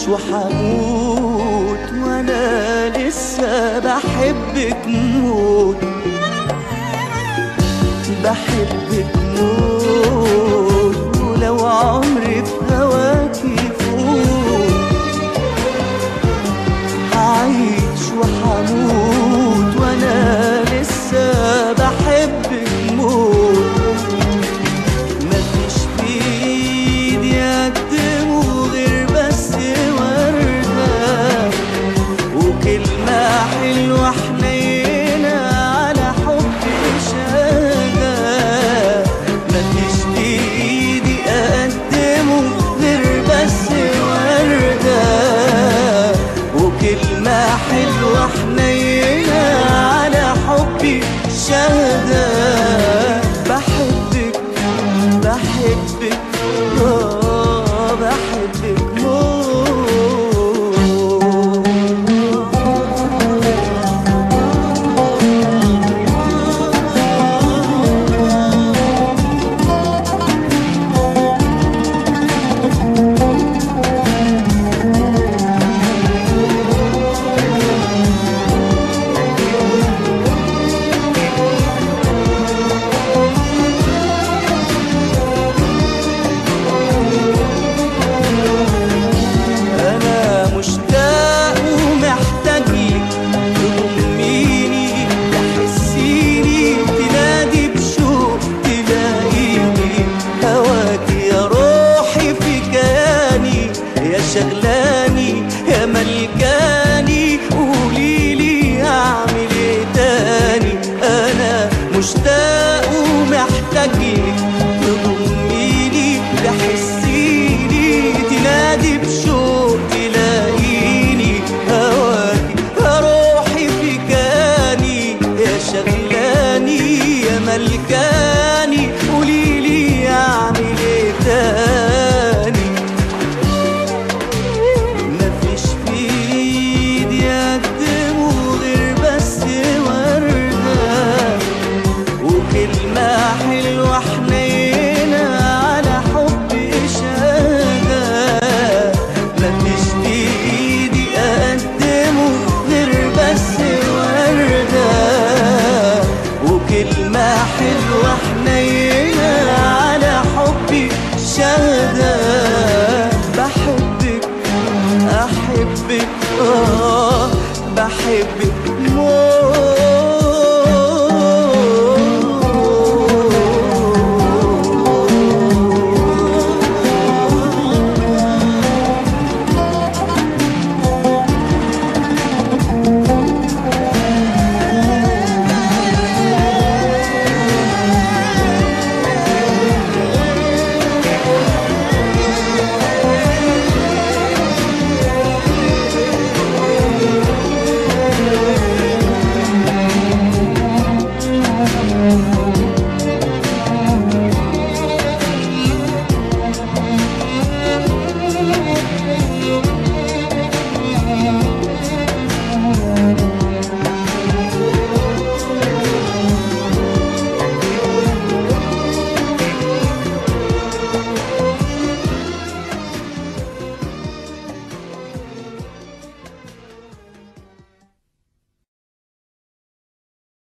وحموت وانا لسه بحبك موت بحبك موت ولو عمري في هواك يفوت هعيش وحموت وانا لسه بحبك موت مفيش في ايدي اقدمه غير بس وردة وكلمة حلوة حنينة على حب شهادة مفيش في ايدي اقدمه غير بس وردة وكلمة حلوة حنينة على حبي شهادة بحبك بحبك آه بحبك موت انا مشتاق ومحتاج لك تضميني تحسيني تنادي بشوق تلاقيني هواكي يا روحي في كياني يا شغلاني يا ملكاني قوليلي اعمل ايه تاني انا مشتاق ومحتاج لك تضميني تحسيني تنادي بشوق تلاقيني هواكي يا روحي في كاني يا شغلاني يا ملكاني قوليلي اعمل ايه تاني مفيش في ايدي اقدمه غير بس وردة وكلمة حلوة حنينة على حب شهادة مفيش في ايدي اقدمه غير بس وردة وكلمة حلوة حنينة على حبي شهادة بحبك احبك اه بحبك موت